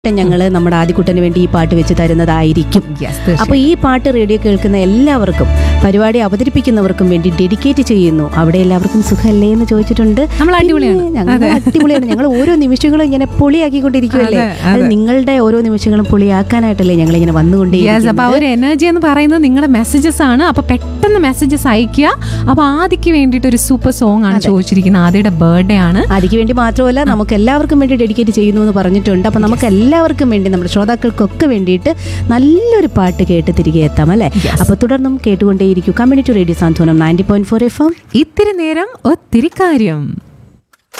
ഞങ്ങൾ നമ്മുടെ ആദ്യക്കുട്ടന് വേണ്ടി ഈ പാട്ട് വെച്ച് തരുന്നതായിരിക്കും Yes, തീർച്ചയായും. അപ്പോൾ ഈ പാട്ട് റേഡിയോ കേൾക്കുന്ന എല്ലാവർക്കും പരിപാടി അവതരിപ്പിക്കുന്നവർക്കും വേണ്ടി ഡെഡിക്കേറ്റ് ചെയ്യുന്നു അവിടെ എല്ലാവർക്കും സുഖമല്ലേ എന്ന് ചോദിച്ചിട്ടുണ്ട് നമ്മൾ അടിപൊളിയാണ്. പിന്നെ ഞങ്ങൾ അതെ. അടിപൊളിയാണ് ഞങ്ങൾ ഓരോ നിമിഷങ്ങളും ഇങ്ങനെ പൊളിയാക്കിക്കൊണ്ടിരിക്കുമല്ലേ അതെ, അത് അതെ. നിങ്ങളുടെ ഓരോ നിമിഷങ്ങളും പൊളിയാക്കാനായിട്ടല്ലേ ഞങ്ങൾ ഇങ്ങനെ യെസ് അപ്പൊ ആ വന്നുകൊണ്ടേ ഒരു എനർജി എന്ന് പറയുന്നത് നിങ്ങളുടെ മെസ്സേജസ് ആണ് അപ്പൊ പെട്ടെന്ന് മെസ്സേജസ് അയക്കുക അപ്പൊ ആദിക്ക് വേണ്ടിയിട്ട് ഒരു സൂപ്പർ സോങ് ആണ് ചോദിച്ചിരിക്കുന്നത് ആദിയുടെ ബർത്ത്ഡേ ആണ് അതിക്ക് വേണ്ടി മാത്രമല്ല നമുക്ക് എല്ലാവർക്കും വേണ്ടി ഡെഡിക്കേറ്റ് ചെയ്യുന്നു എന്ന് പറഞ്ഞിട്ടുണ്ട് അപ്പൊ നമുക്ക് എല്ലാവർക്കും വേണ്ടി നമ്മുടെ ശ്രോതാക്കൾക്കൊക്കെ വേണ്ടിയിട്ട് നല്ലൊരു പാട്ട് കേട്ട് തിരികെ എത്താം അല്ലേ അപ്പൊ തുടർന്നും കേട്ടുകൊണ്ടേയിരിക്കും community radio Santhwanam ninety point four F M ഇത്തിരി നേരം ഒത്തിരി കാര്യം